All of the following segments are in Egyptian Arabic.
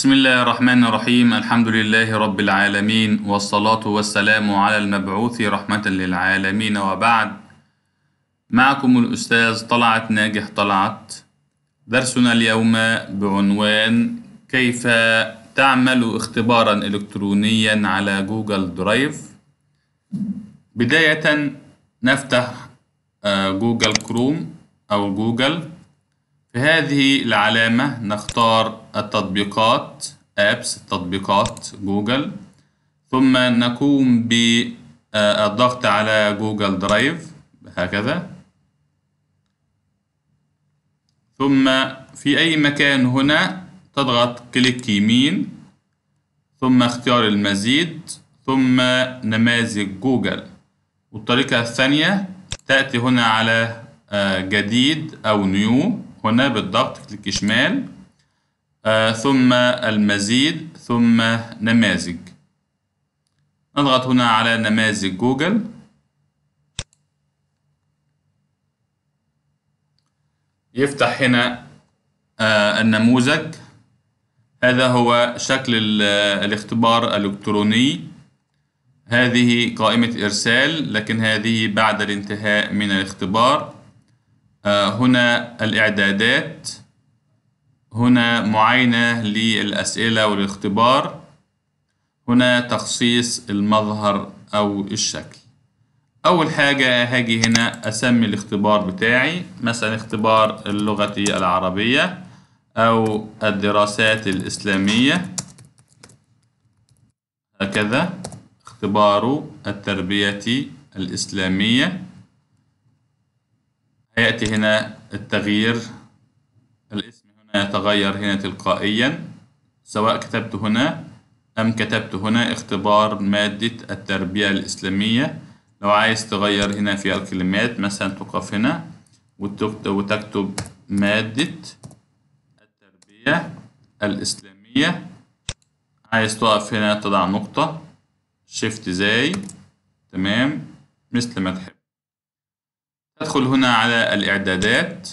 بسم الله الرحمن الرحيم الحمد لله رب العالمين والصلاة والسلام على المبعوث رحمة للعالمين وبعد معكم الأستاذ طلعت ناجح طلعت درسنا اليوم بعنوان كيف تعمل اختبارا إلكترونيا على جوجل درايف بداية نفتح آه، جوجل كروم أو جوجل في هذه العلامة نختار التطبيقات apps تطبيقات جوجل ثم نقوم بالضغط على جوجل درايف هكذا ثم في أي مكان هنا تضغط كليك يمين ثم اختيار المزيد ثم نماذج جوجل والطريقة الثانية تأتي هنا على آه، جديد أو نيو هنا بالضغط كليك شمال آه، ثم المزيد ثم نماذج نضغط هنا على نماذج جوجل يفتح هنا آه، النموذج هذا هو شكل ال- الاختبار الإلكتروني هذه قائمة إرسال لكن هذه بعد الانتهاء من الاختبار آه، هنا الإعدادات هنا معاينة للأسئلة والاختبار هنا تخصيص المظهر أو الشكل أول حاجة هاجي هنا أسمي الاختبار بتاعي مثلا اختبار اللغة العربية أو الدراسات الإسلامية هكذا اختبار التربية الإسلامية هيأتي هنا التغيير الاسم هنا يتغير هنا تلقائيا سواء كتبت هنا أم كتبت هنا اختبار مادة التربية الإسلامية لو عايز تغير هنا في الكلمات مثلا تقف هنا وتكت- وتكتب مادة التربية الإسلامية عايز تقف هنا تضع نقطة شيفت زي تمام مثل ما تحب تدخل هنا على الإعدادات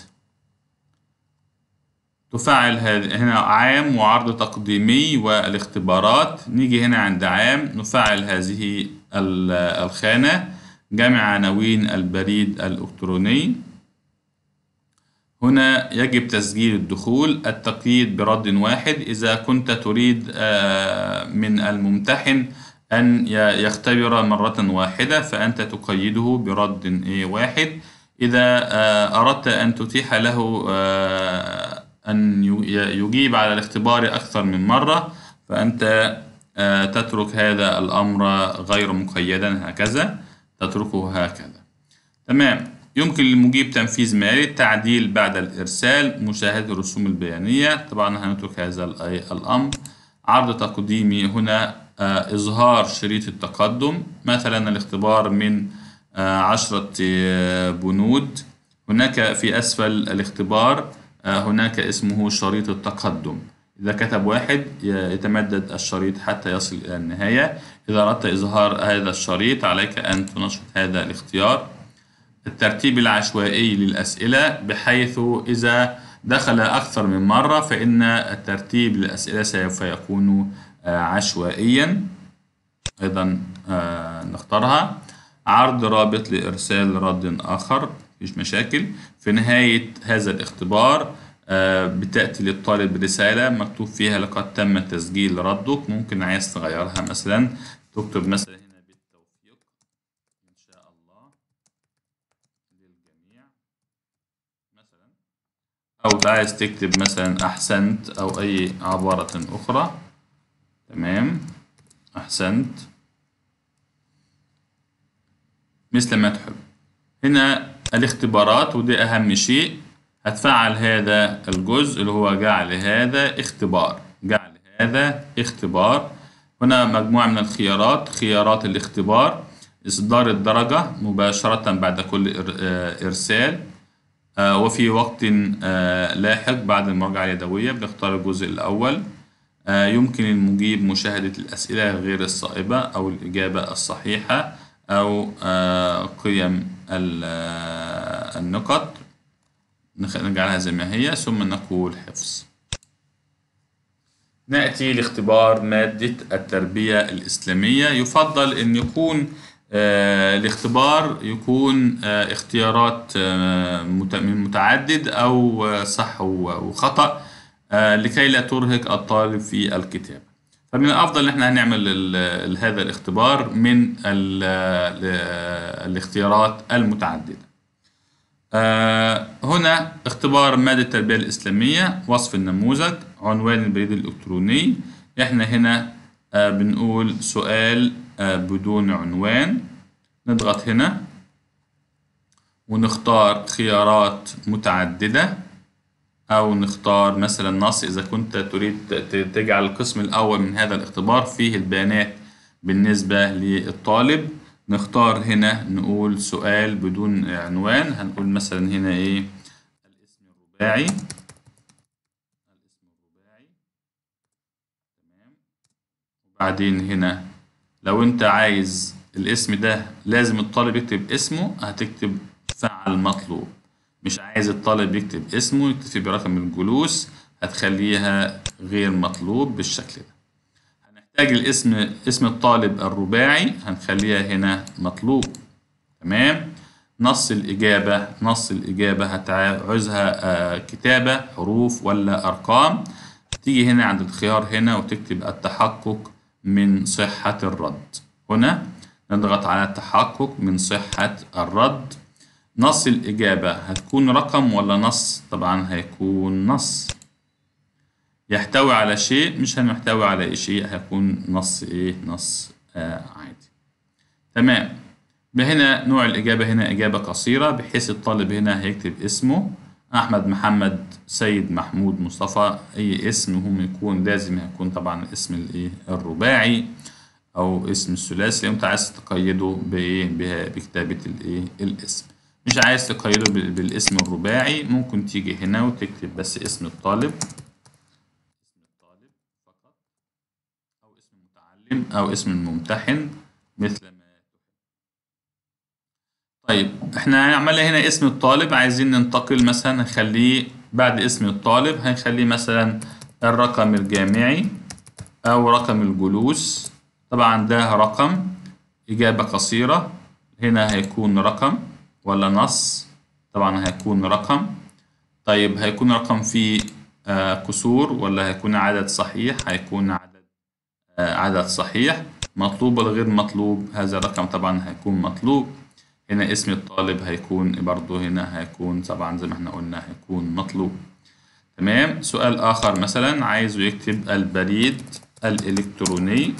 تفعل هذه هنا عام وعرض تقديمي والاختبارات نيجي هنا عند عام نفعل هذه ال- الخانة جمع عناوين البريد الإلكتروني هنا يجب تسجيل الدخول التقييد برد واحد إذا كنت تريد آه، من الممتحن أن ي- يختبر مرة واحدة فأنت تقيده برد إيه واحد إذا آه، أردت أن تتيح له آه، أن ي- يجيب على الاختبار أكثر من مرة فأنت آه، تترك هذا الأمر غير مقيدا هكذا تتركه هكذا تمام يمكن للمجيب تنفيذ مالي التعديل بعد الإرسال مشاهدة الرسوم البيانية طبعا هنترك هذا الأي- الأمر عرض تقديمي هنا آه، إظهار شريط التقدم مثلا الاختبار من آه، عشرة آه، بنود هناك في أسفل الاختبار آه، هناك اسمه شريط التقدم إذا كتب واحد ي- يتمدد الشريط حتى يصل إلى النهاية إذا أردت إظهار هذا الشريط عليك أن تنشط هذا الاختيار الترتيب العشوائي للأسئلة بحيث إذا دخل أكثر من مرة فإن الترتيب للأسئلة سوف يكون آه، عشوائيا أيضا آه، نختارها عرض رابط لإرسال رد آخر مفيش مشاكل في نهاية هذا الاختبار آه، بتأتي للطالب رسالة مكتوب فيها لقد تم تسجيل ردك ممكن عايز تغيرها مثلا تكتب مثلا هنا بالتوفيق إن شاء الله للجميع مثلا أو عايز تكتب مثلا أحسنت أو أي عبارة أخرى تمام أحسنت مثل ما تحب هنا الاختبارات ودي أهم شيء هتفعل هذا الجزء اللي هو جعل هذا اختبار جعل هذا اختبار هنا مجموعة من الخيارات خيارات الاختبار إصدار الدرجة مباشرة بعد كل إر- آه، إرسال آه، وفي وقت آه، لاحق بعد المراجعة اليدوية بنختار الجزء الأول آه، يمكن المجيب مشاهدة الأسئلة غير الصائبة أو الإجابة الصحيحة أو آه، قيم ال- آه، النقط نخ- نجعلها زي ما هي ثم نقول حفظ نأتي لاختبار مادة التربية الإسلامية يفضل أن يكون آه، الاختبار يكون آه، اختيارات آه، مت- من متعدد أو آه، صح و- وخطأ آه، لكي لا ترهق الطالب في الكتابة فمن الأفضل إن احنا هنعمل ال- ال- هذا الاختبار من ال- ال- الاختيارات المتعددة آه، هنا اختبار مادة التربية الإسلامية وصف النموذج عنوان البريد الإلكتروني احنا هنا آه، بنقول سؤال آه، بدون عنوان نضغط هنا ونختار خيارات متعددة أو نختار مثلا نص إذا كنت تريد ت- تجعل القسم الأول من هذا الاختبار فيه البيانات بالنسبة للطالب نختار هنا نقول سؤال بدون عنوان هنقول مثلا هنا إيه الاسم الرباعي الاسم الرباعي تمام وبعدين هنا لو أنت عايز الاسم ده لازم الطالب يكتب اسمه هتكتب فعل مطلوب مش عايز الطالب يكتب اسمه يكتفي برقم الجلوس هتخليها غير مطلوب بالشكل ده هنحتاج الاسم اسم الطالب الرباعي هنخليها هنا مطلوب تمام نص الإجابة نص الإجابة هتعوزها آه، كتابة حروف ولا أرقام تيجي هنا عند الخيار هنا وتكتب التحقق من صحة الرد هنا نضغط على التحقق من صحة الرد نص الإجابة هتكون رقم ولا نص طبعا هيكون نص يحتوي على شيء مش هنحتوي على أي شيء هيكون نص ايه نص آه عادي تمام هنا نوع الإجابة هنا إجابة قصيرة بحيث الطالب هنا هيكتب اسمه أحمد محمد سيد محمود مصطفى أي اسم هم يكون لازم يكون طبعا الاسم الإيه الرباعي أو اسم الثلاثي لو أنت عايز تقيده بإيه به- بكتابة الإيه الاسم مش عايز تقيده بال- بالاسم الرباعي ممكن تيجي هنا وتكتب بس اسم الطالب اسم الطالب فقط أو اسم المتعلم أو اسم الممتحن مثل ما طيب احنا هنعملها هنا اسم الطالب عايزين ننتقل مثلا نخليه بعد اسم الطالب هنخليه مثلا الرقم الجامعي او رقم الجلوس طبعا ده رقم اجابة قصيرة هنا هيكون رقم ولا نص طبعا هيكون رقم طيب هيكون رقم فيه آه كسور ولا هيكون عدد صحيح هيكون عدد آه عدد صحيح مطلوب ولا غير مطلوب هذا الرقم طبعا هيكون مطلوب هنا اسم الطالب هيكون برضو هنا هيكون طبعا زي ما احنا قلنا هيكون مطلوب تمام سؤال آخر مثلا عايزه يكتب البريد الإلكتروني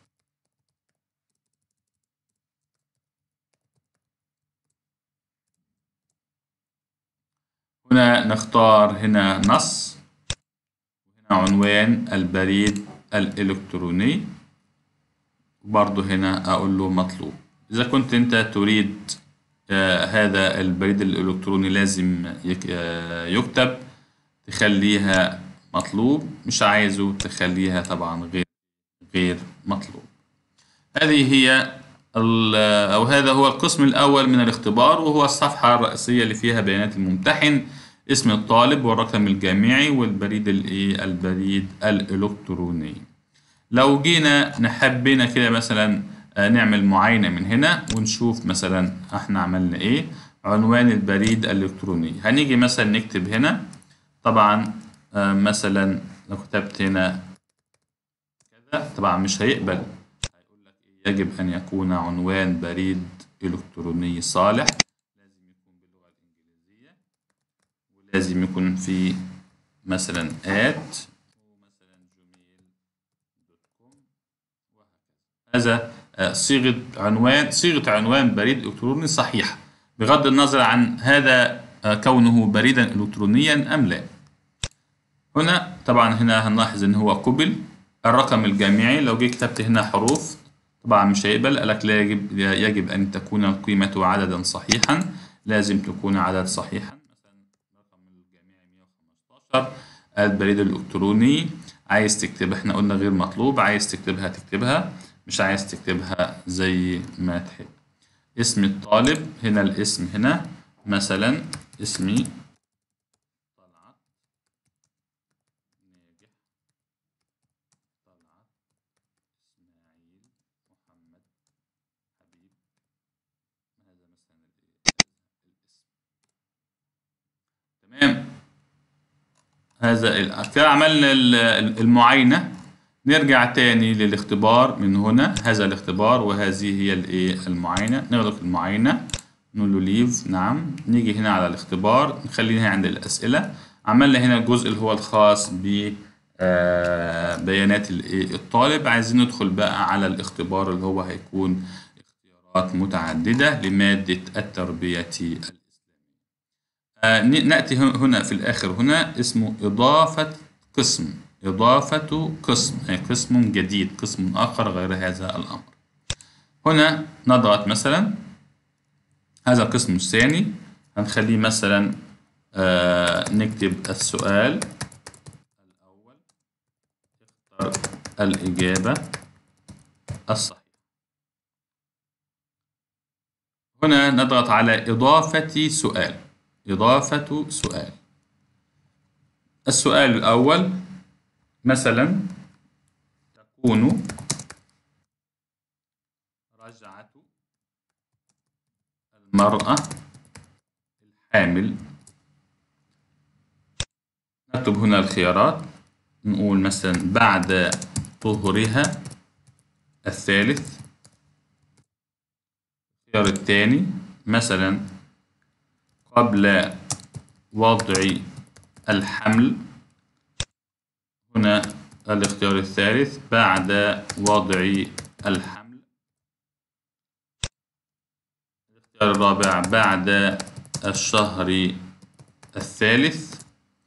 هنا نختار هنا نص وهنا عنوان البريد الإلكتروني وبرضه هنا أقول له مطلوب إذا كنت أنت تريد آه، هذا البريد الإلكتروني لازم يك- آه، يكتب تخليها مطلوب مش عايزه تخليها طبعا غير غير مطلوب هذه هي ال- أو هذا هو القسم الأول من الاختبار وهو الصفحة الرئيسية اللي فيها بيانات الممتحن اسم الطالب والرقم الجامعي والبريد الإيه البريد الإلكتروني لو جينا نحبينا كده مثلا آه، نعمل معاينة من هنا ونشوف مثلا احنا عملنا ايه عنوان البريد الإلكتروني هنيجي مثلا نكتب هنا طبعا آه، مثلا لو كتبت هنا كذا طبعا مش هيقبل هيقول لك إيه يجب أن يكون عنوان بريد إلكتروني صالح لازم يكون باللغة الإنجليزية ولازم يكون في مثلا آت ومثلا جيميل دوت كوم هذا آه، صيغة عنوان صيغة عنوان بريد إلكتروني صحيحة بغض النظر عن هذا آه، كونه بريدا إلكترونيا أم لا هنا طبعا هنا هنلاحظ ان هو قبل الرقم الجامعي لو جيت كتبت هنا حروف طبعا مش هيقبل قالك لا يجب يجب ان تكون القيمة عددا صحيحا لازم تكون عدد صحيحا مثلا الرقم الجامعي 115 البريد الالكتروني عايز تكتب احنا قلنا غير مطلوب عايز تكتبها تكتبها مش عايز تكتبها زي ما تحب اسم الطالب هنا الاسم هنا مثلا اسمي طلعت ناجح هذا ال- كده عملنا ال- ال- المعاينة نرجع تاني للاختبار من هنا هذا الاختبار وهذه هي الايه المعاينة نغلق المعاينة نقول له ليف نعم نيجي هنا على الاختبار نخلينا عند الأسئلة عملنا هنا الجزء اللي هو الخاص ب آه، بيانات الايه الطالب عايزين ندخل بقى على الاختبار اللي هو هيكون اختيارات متعددة لمادة التربية الإسلامية آه، ن- نأتي هن- هنا في الآخر هنا اسمه إضافة قسم إضافة قسم أي قسم جديد قسم آخر غير هذا الأمر هنا نضغط مثلا هذا القسم الثاني هنخليه مثلا آه، نكتب السؤال الأول اختر الإجابة الصحيحة هنا نضغط على إضافة سؤال إضافة سؤال السؤال الأول مثلا تكون رجعة المرأة الحامل نكتب هنا الخيارات نقول مثلا بعد طهرها الثالث الخيار الثاني مثلا قبل وضع الحمل هنا الاختيار الثالث بعد وضع الحمل الاختيار الرابع بعد الشهر الثالث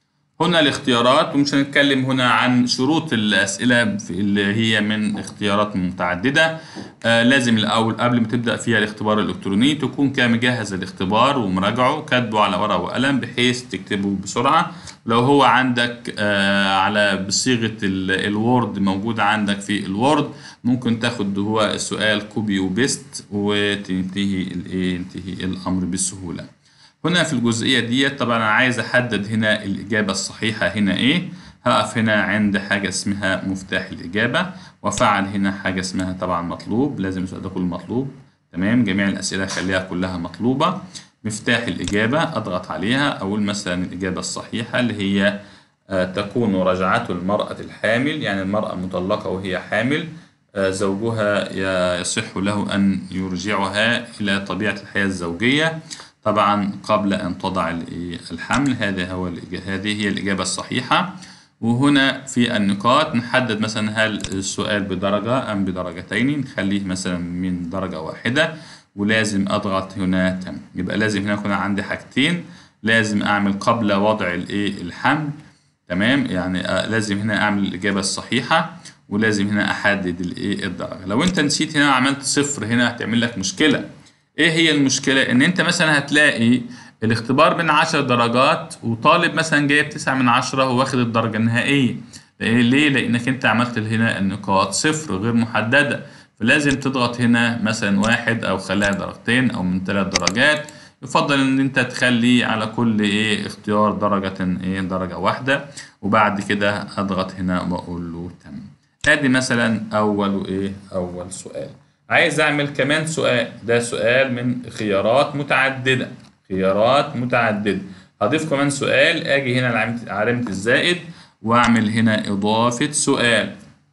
هنا الاختيارات ومش هنتكلم هنا عن شروط الأسئلة في- اللي هي من اختيارات متعددة آه لازم الأول قبل ما تبدأ فيها الاختبار الإلكتروني تكون كده مجهز الاختبار ومراجعه كاتبه على ورقة وقلم بحيث تكتبه بسرعة لو هو عندك آه على بصيغة ال- الوورد موجود عندك في الوورد ممكن تاخد هو السؤال كوبي وبيست وتنتهي الايه ينتهي الأمر بسهولة هنا في الجزئية دي طبعا أنا عايز أحدد هنا الإجابة الصحيحة هنا إيه هقف هنا عند حاجة اسمها مفتاح الإجابة وأفعل هنا حاجة اسمها طبعا مطلوب لازم السؤال ده كله مطلوب تمام جميع الأسئلة خليها كلها مطلوبة مفتاح الإجابة أضغط عليها أقول مثلا الإجابة الصحيحة اللي هي آه، تكون رجعة المرأة الحامل يعني المرأة المطلقة وهي حامل آه، زوجها ي- يصح له أن يرجعها إلى طبيعة الحياة الزوجية طبعا قبل أن تضع الإيه الحمل هذا هو الإج- هذه هي الإجابة الصحيحة وهنا في النقاط نحدد مثلا هل السؤال بدرجة أم بدرجتين نخليه مثلا من درجة واحدة ولازم أضغط هنا تم يبقى لازم هنا يكون عندي حاجتين لازم أعمل قبل وضع الإيه الحمل تمام يعني آه، لازم هنا أعمل الإجابة الصحيحة ولازم هنا أحدد الإيه الدرجة لو أنت نسيت هنا عملت صفر هنا هتعمل لك مشكلة ايه هي المشكله ان انت مثلا هتلاقي الاختبار من 10 درجات وطالب مثلا جايب 9 من 10 وواخد الدرجه النهائيه إيه ليه لانك انت عملت هنا النقاط صفر غير محدده فلازم تضغط هنا مثلا واحد او خليها درجتين او من ثلاث درجات يفضل ان انت تخلي على كل ايه اختيار درجه ايه درجه واحده وبعد كده اضغط هنا واقول له تم ادي مثلا اول ايه اول سؤال عايز اعمل كمان سؤال ده سؤال من خيارات متعدده خيارات متعدده هضيف كمان سؤال اجي هنا علامه علامه الزائد واعمل هنا اضافه سؤال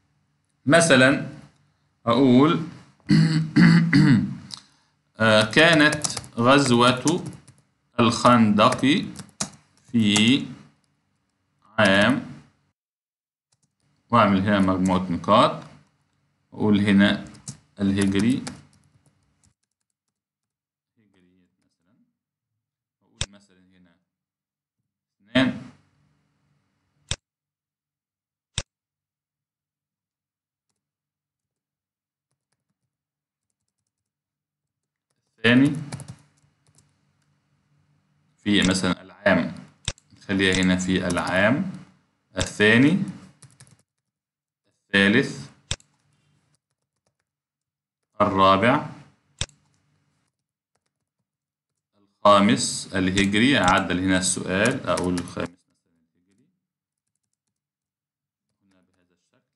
مثلا اقول آه، كانت غزوه الخندق في عام واعمل هنا مجموعه نقاط اقول هنا الهجري هجري مثلا أقول مثلا هنا اثنان الثاني في مثلا العام نخليها هنا في العام الثاني الثالث الرابع الخامس الهجري أعدل هنا السؤال أقول الخامس مثلا الهجري هنا بهذا الشكل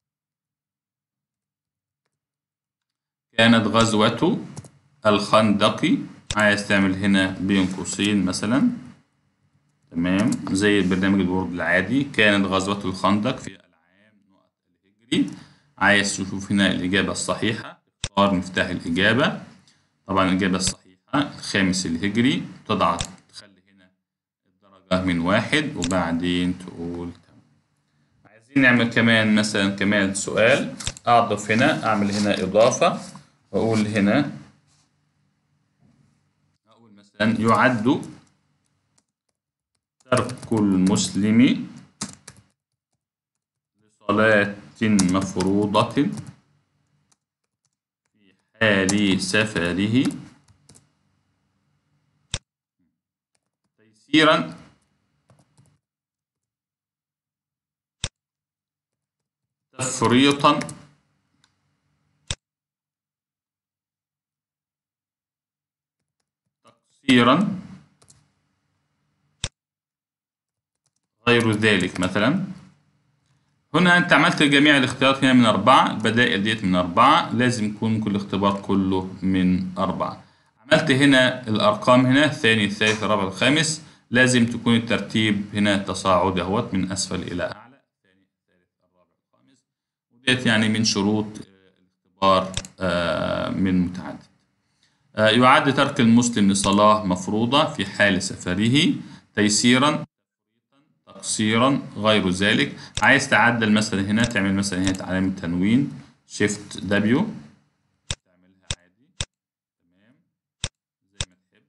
كانت غزوة الخندق عايز تعمل هنا بين قوسين مثلا تمام زي برنامج الوورد العادي كانت غزوة الخندق في العام نقط الهجري عايز تشوف هنا الإجابة الصحيحة اختار مفتاح الإجابة طبعا الإجابة الصحيحة الخامس الهجري تضغط تخلي هنا الدرجة من واحد وبعدين تقول تمام عايزين نعمل كمان مثلا كمان سؤال أضف هنا أعمل هنا إضافة وأقول هنا أقول مثلا يعد ترك المسلم لصلاة مفروضة في حال سفره تيسيرا تفريطا تقصيرا غير ذلك مثلا هنا انت عملت جميع الاختيارات هنا من أربعة البدائل ديت من أربعة لازم يكون كل اختبار كله من أربعة عملت هنا الأرقام هنا الثاني الثالث الرابع الخامس لازم تكون الترتيب هنا تصاعدي اهوت من أسفل إلى أعلى الثاني الثالث الرابع الخامس وديت يعني من شروط الاختبار من متعدد يعد ترك المسلم لصلاة مفروضة في حال سفره تيسيرا تقصيرا غير ذلك عايز تعدل مثلا هنا تعمل مثلا هنا علامة تنوين شيفت دبليو تعملها عادي تمام زي ما تحب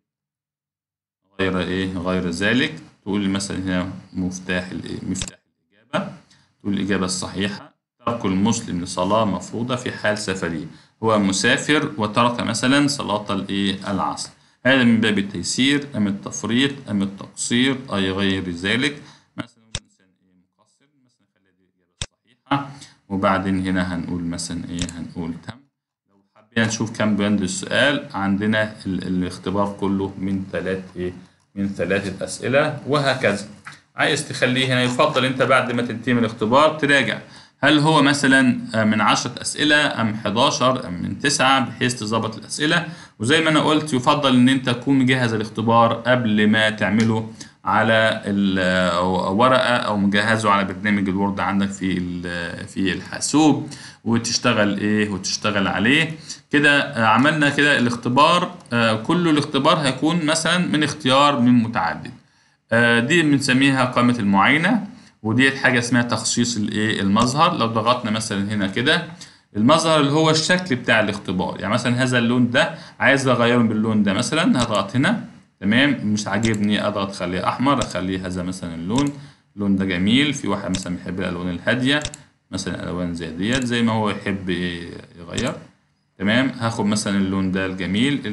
غير ايه غير ذلك تقول مثلا هنا مفتاح الايه مفتاح الإجابة تقول الإجابة الصحيحة ترك المسلم لصلاة مفروضة في حال سفره هو مسافر وترك مثلا صلاة الايه العصر هذا من باب التيسير أم التفريط أم التقصير أي غير ذلك مثلا الإنسان إيه مقصر مثلا خلي دي الإجابة الصحيحة وبعدين هنا هنقول مثلا إيه هنقول تم لو حبينا نشوف كم بند السؤال عندنا ال الاختبار كله من ثلاث إيه من ثلاثة أسئلة وهكذا عايز تخليه هنا يفضل أنت بعد ما تنتهي من الاختبار تراجع هل هو مثلا من 10 أسئلة أم 11 أم من 9 بحيث تظبط الأسئلة وزي ما أنا قلت يفضل إن أنت تكون مجهز الاختبار قبل ما تعمله على ورقة أو مجهزه على برنامج الوورد عندك في في الحاسوب وتشتغل إيه وتشتغل عليه كده عملنا كده الاختبار كله الاختبار هيكون مثلا من اختيار من متعدد دي بنسميها قائمة المعاينة وديت حاجة اسمها تخصيص الايه المظهر لو ضغطنا مثلا هنا كده المظهر اللي هو الشكل بتاع الاختبار يعني مثلا هذا اللون ده عايز اغيره باللون ده مثلا هضغط هنا تمام مش عاجبني اضغط خليه احمر اخليه هذا مثلا اللون اللون ده جميل في واحد مثلا بيحب الالوان الهاديه مثلا الوان زي ديت زي ما هو يحب يغير تمام هاخد مثلا اللون ده الجميل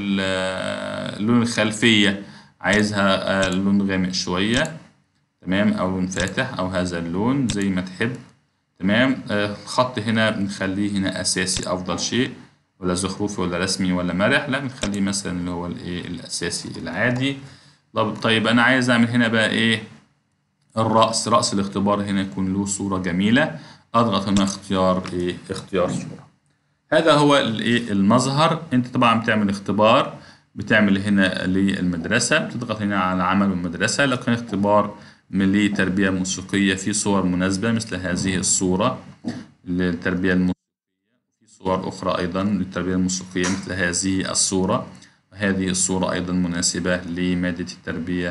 اللون الخلفيه عايزها لون غامق شويه تمام او لون فاتح او هذا اللون زي ما تحب تمام الخط هنا بنخليه هنا اساسي افضل شيء ولا زخرفي ولا رسمي ولا مرح لا بنخليه مثلا اللي هو الايه الاساسي العادي طيب انا عايز اعمل هنا بقى ايه الرأس رأس الاختبار هنا يكون له صورة جميلة اضغط هنا اختيار ايه اختيار صورة هذا هو الايه المظهر انت طبعا بتعمل اختبار بتعمل هنا للمدرسة بتضغط هنا على عمل المدرسة لو كان اختبار لتربية موسيقية في صور مناسبة مثل هذه الصورة للتربية الموسيقية في صور أخرى أيضا للتربية الموسيقية مثل هذه الصورة وهذه الصورة أيضا مناسبة لمادة التربية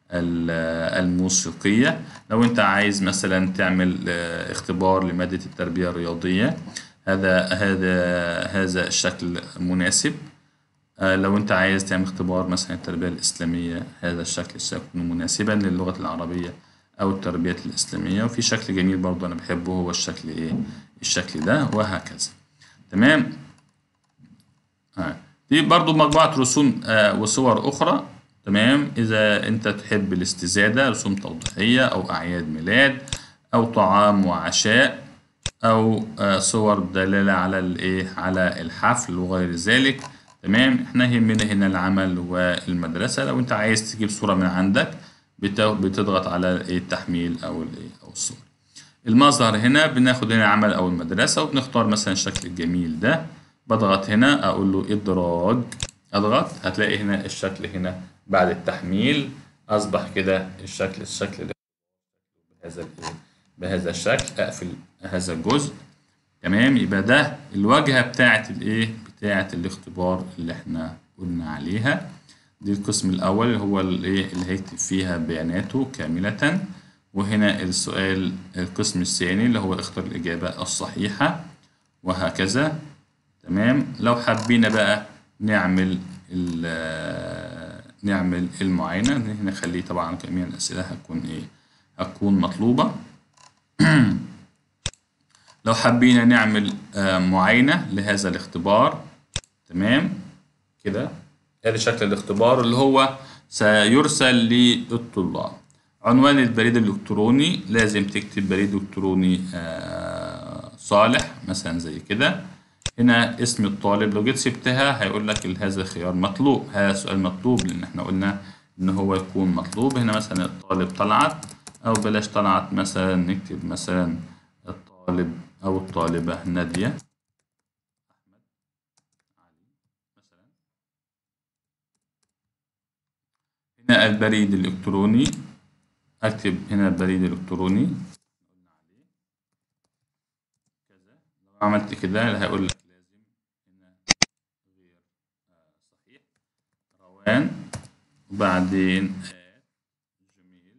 الموسيقية لو أنت عايز مثلا تعمل اختبار لمادة التربية الرياضية هذا هذا هذا الشكل مناسب لو انت عايز تعمل اختبار مثلا التربية الإسلامية هذا الشكل سيكون مناسبا للغة العربية أو التربية الإسلامية وفي شكل جميل برضه أنا بحبه هو الشكل إيه الشكل ده وهكذا تمام آه. دي برضه مجموعة رسوم آه وصور أخرى تمام إذا أنت تحب الاستزادة رسوم توضيحية أو أعياد ميلاد أو طعام وعشاء أو آه صور دلالة على الإيه على الحفل وغير ذلك تمام احنا يهمنا هنا العمل والمدرسة لو انت عايز تجيب صورة من عندك بتضغط على التحميل او الايه او الصورة المظهر هنا بناخد هنا عمل او المدرسة وبنختار مثلا الشكل الجميل ده بضغط هنا اقول له ادراج اضغط هتلاقي هنا الشكل هنا بعد التحميل أصبح كده الشكل الشكل ده بهذا الإيه؟ بهذا الشكل أقفل هذا الجزء تمام يبقى ده الواجهة بتاعة الإيه بتاعة الاختبار اللي إحنا قلنا عليها دي القسم الأول اللي هو الإيه اللي هيكتب فيها بياناته كاملة وهنا السؤال القسم الثاني اللي هو اختر الإجابة الصحيحة وهكذا تمام لو حبينا بقى نعمل نعمل المعاينة هنا نخليه طبعا جميع الأسئلة هتكون إيه هتكون مطلوبة لو حبينا نعمل معاينة لهذا الاختبار تمام كده ادي شكل الاختبار اللي هو سيرسل للطلاب عنوان البريد الإلكتروني لازم تكتب بريد إلكتروني صالح مثلا زي كده هنا اسم الطالب لو جيت سبتها هيقول لك هذا خيار مطلوب هذا سؤال مطلوب لأن احنا قلنا إن هو يكون مطلوب هنا مثلا الطالب طلعت أو بلاش طلعت مثلا نكتب مثلا الطالب أو الطالبة نادية أحمد علي مثلا هنا البريد الإلكتروني أكتب هنا البريد الإلكتروني كذا لو عملت كده هيقول لك لازم هنا غير صحيح روان وبعدين جيميل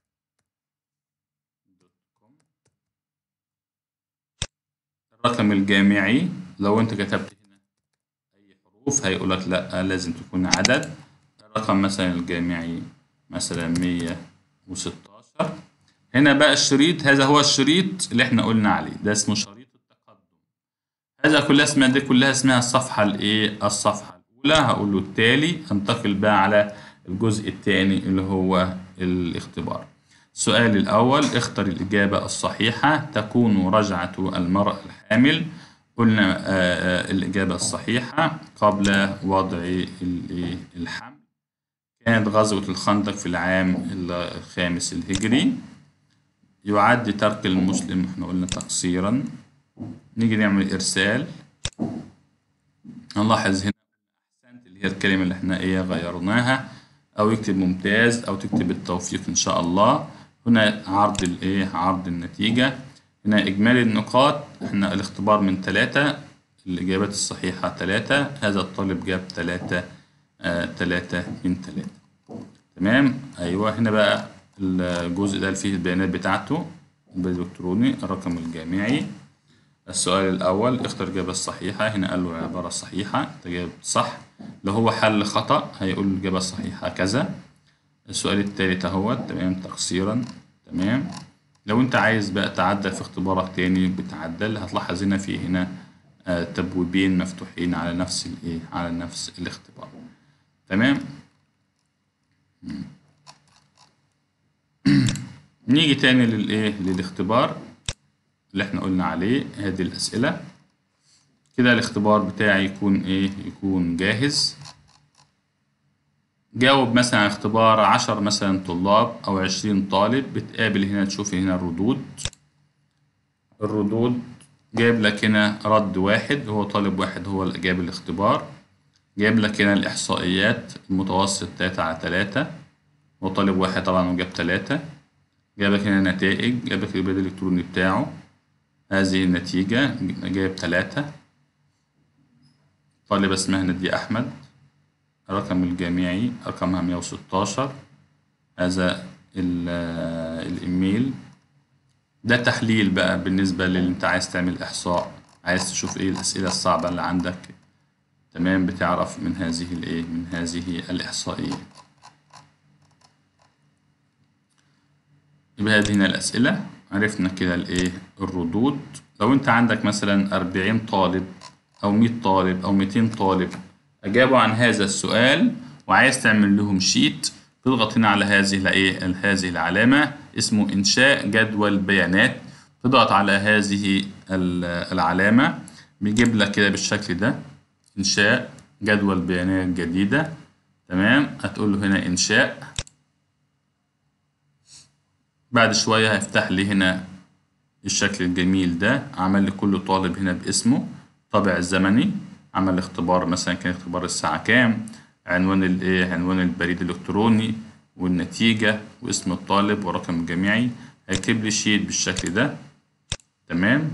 دوت كوم الرقم الجامعي لو انت كتبت هنا اي حروف هيقول لك لا لازم تكون عدد الرقم مثلا الجامعي مثلا 116 هنا بقى الشريط هذا هو الشريط اللي احنا قلنا عليه ده اسمه شريط التقدم هذا كلها اسمها دي كلها اسمها الصفحة الايه الصفحة الأولى هقول له التالي انتقل بقى على الجزء الثاني اللي هو الاختبار السؤال الأول اختر الإجابة الصحيحة تكون رجعة المرأة الحامل قلنا آآ آآ الإجابة الصحيحة قبل وضع الحمل كانت غزوة الخندق في العام الخامس الهجري يعد ترك المسلم احنا قلنا تقصيرا نيجي نعمل إرسال نلاحظ هنا أحسنت اللي هي الكلمة اللي احنا ايه غيرناها أو يكتب ممتاز أو تكتب التوفيق إن شاء الله هنا عرض الايه عرض النتيجة هنا إجمالي النقاط احنا الاختبار من ثلاثة الإجابات الصحيحة ثلاثة هذا الطالب جاب ثلاثة آه ثلاثة من ثلاثة تمام أيوه هنا بقى الجزء ده اللي فيه البيانات بتاعته البريد الإلكتروني الرقم الجامعي السؤال الأول اختر الإجابة الصحيحة هنا قال له العبارة الصحيحة أنت جاوبت صح لو هو حل خطأ هيقول الإجابة الصحيحة كذا السؤال التالت اهو تمام تقصيرا تمام لو انت عايز بقى تعدل في اختبارك تاني بتعدل هتلاحظ هنا في هنا آه تبويبين مفتوحين على نفس الايه على نفس الاختبار تمام نيجي تاني للايه للاختبار اللي احنا قلنا عليه هذه الاسئله كده الاختبار بتاعي يكون ايه يكون جاهز جاوب مثلا على اختبار عشر مثلا طلاب أو عشرين طالب بتقابل هنا تشوف هنا الردود الردود جايب لك هنا رد واحد هو طالب واحد هو اللي جاب الاختبار جايب لك هنا الإحصائيات المتوسط تلاتة على تلاتة هو طالب واحد طبعا وجاب تلاتة جايب لك هنا نتائج جايب لك البريد الإلكتروني بتاعه هذه النتيجة جايب تلاتة طالبة اسمها نادية أحمد الرقم الجامعي رقمها 116 هذا الإيميل ده تحليل بقى بالنسبة للي أنت عايز تعمل إحصاء عايز تشوف إيه الأسئلة الصعبة اللي عندك تمام بتعرف من هذه الإيه من هذه الإحصائيات يبقى هذه هنا الأسئلة عرفنا كده الإيه الردود لو أنت عندك مثلا 40 طالب أو 100 طالب أو 200 طالب أجابوا عن هذا السؤال وعايز تعمل لهم شيت تضغط هنا على هذه الايه هذه العلامة اسمه إنشاء جدول بيانات تضغط على هذه العلامة بيجيب لك كده بالشكل ده إنشاء جدول بيانات جديدة تمام هتقول له هنا إنشاء بعد شوية هيفتح لي هنا الشكل الجميل ده عمل لي كل طالب هنا باسمه طابع الزمني عمل اختبار مثلا كان اختبار الساعة كام عنوان الايه عنوان البريد الإلكتروني والنتيجة واسم الطالب ورقم الجامعي هيكتب لي شيت بالشكل ده تمام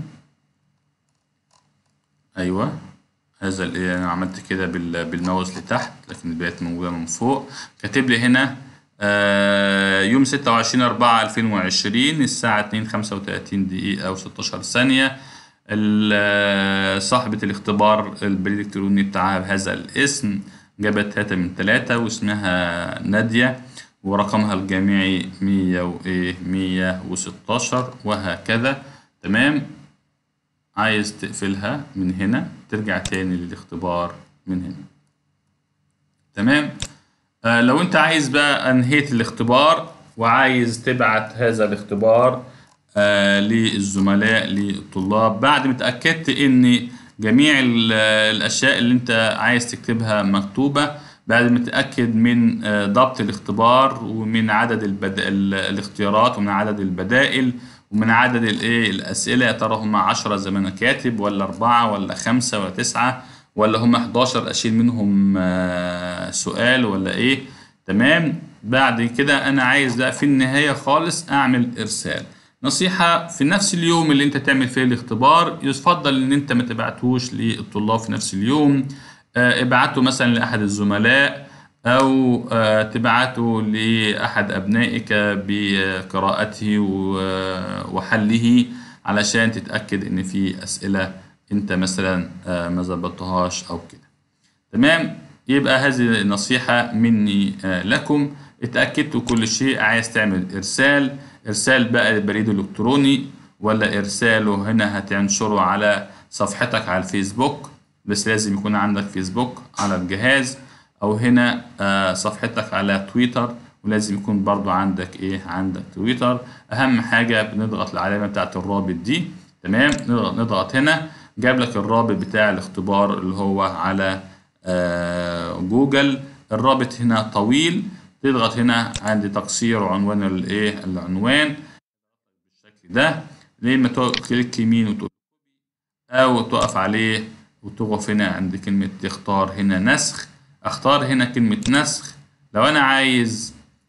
أيوه هذا اللي أنا عملت كده بال- بالماوس لتحت لكن الباقيات موجودة من فوق كاتب لي هنا آه، يوم ستة وعشرين أربعة ألفين وعشرين الساعة اتنين خمسة وتلاتين دقيقة وستاشر ثانية ال- آه، صاحبة الاختبار البريد الإلكتروني بتاعها بهذا الاسم جابت تلاتة من تلاتة واسمها نادية ورقمها الجامعي مية وإيه مية وستاشر وهكذا تمام عايز تقفلها من هنا ترجع تاني للاختبار من هنا تمام آه لو انت عايز بقى انهيت الاختبار وعايز تبعت هذا الاختبار آه للزملاء للطلاب بعد ما اتاكدت ان جميع ال- الاشياء اللي انت عايز تكتبها مكتوبه بعد ما تتاكد من آه، ضبط الاختبار ومن عدد البد... ال- الاختيارات ومن عدد البدائل ومن عدد الايه الاسئله يا ترى هم 10 زي ما انا كاتب ولا أربعة ولا خمسة ولا تسعة ولا هم 11 اشيل منهم آه، سؤال ولا ايه تمام بعد كده انا عايز بقى في النهايه خالص اعمل ارسال نصيحه في نفس اليوم اللي انت تعمل فيه الاختبار يفضل ان انت ما تبعتوش للطلاب في نفس اليوم آه، ابعته مثلا لاحد الزملاء أو آه، تبعته لأحد أبنائك بقراءته و- وحله علشان تتأكد إن في أسئلة أنت مثلا آه، ما ظبطتهاش أو كده تمام يبقى هذه نصيحة مني آه، لكم اتأكدتوا كل شيء عايز تعمل إرسال إرسال بقى البريد الإلكتروني ولا إرساله هنا هتنشره على صفحتك على الفيسبوك بس لازم يكون عندك فيسبوك على الجهاز أو هنا آه، صفحتك على تويتر ولازم يكون برضو عندك إيه عندك تويتر أهم حاجة بنضغط العلامة بتاعت الرابط دي تمام نضغط, نضغط هنا جاب لك الرابط بتاع الاختبار اللي هو على آه، جوجل الرابط هنا طويل تضغط هنا عند تقصير عنوان الايه العنوان بالشكل ده لما تكليك يمين وتقول او تقف عليه وتقف هنا عند كلمة تختار هنا نسخ اختار هنا كلمة نسخ لو انا عايز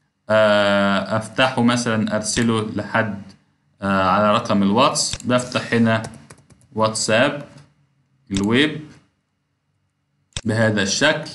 آه، افتحه مثلا ارسله لحد آه، على رقم الواتس بفتح هنا واتساب الويب بهذا الشكل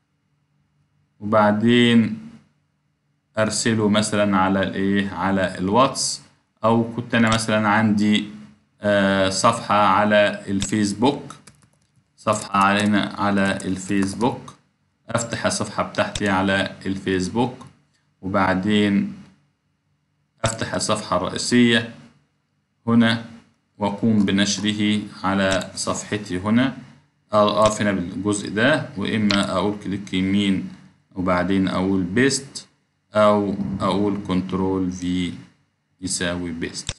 وبعدين ارسله مثلا على الايه على الواتس او كنت انا مثلا عندي آه، صفحة على الفيسبوك صفحة على هنا على الفيسبوك افتح الصفحة بتاعتي على الفيسبوك وبعدين افتح الصفحة الرئيسية هنا واقوم بنشره على صفحتي هنا اقف هنا بالجزء ده واما اقول كليك يمين وبعدين اقول بيست او اقول كنترول في يساوي بيست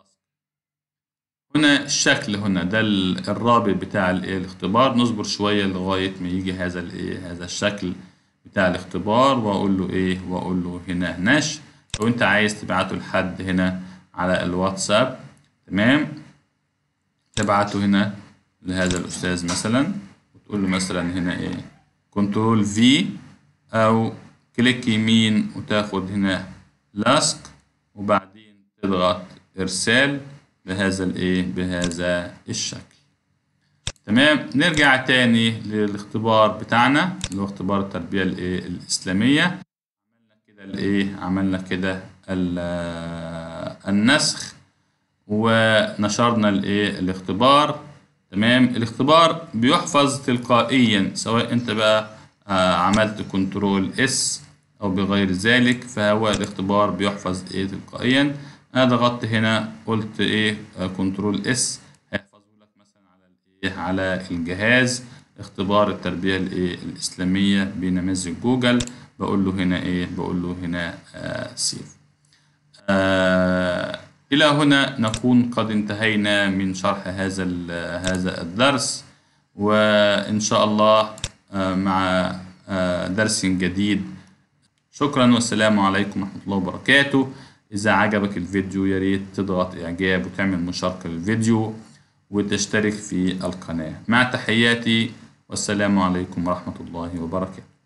هنا الشكل هنا ده ال- الرابط بتاع الايه الاختبار نصبر شوية لغاية ما يجي هذا الايه هذا الشكل بتاع الاختبار واقول له ايه واقول له هنا نشر لو انت عايز تبعته لحد هنا على الواتساب تمام تبعته هنا لهذا الأستاذ مثلا وتقول له مثلا هنا إيه كنترول في أو كليك يمين وتاخد هنا لاصق وبعدين تضغط إرسال بهذا الإيه بهذا الشكل تمام نرجع تاني للاختبار بتاعنا اللي هو اختبار التربية الإيه الإسلامية عملنا كده الإيه عملنا كده ال- النسخ ونشرنا الايه الاختبار تمام الاختبار بيحفظ تلقائيا سواء انت بقى آه، عملت كنترول اس او بغير ذلك فهو الاختبار بيحفظ ايه تلقائيا انا ضغطت هنا قلت ايه كنترول اس هيحفظه لك مثلا على الايه على الجهاز اختبار التربية الايه الاسلامية بنماذج جوجل بقول له هنا ايه بقول له هنا آه سيف آه إلى هنا نكون قد انتهينا من شرح هذا ال- هذا الدرس وإن شاء الله آه، مع آه، درس جديد شكرا والسلام عليكم ورحمة الله وبركاته إذا عجبك الفيديو يا ريت تضغط إعجاب وتعمل مشاركة للفيديو وتشترك في القناة مع تحياتي والسلام عليكم ورحمة الله وبركاته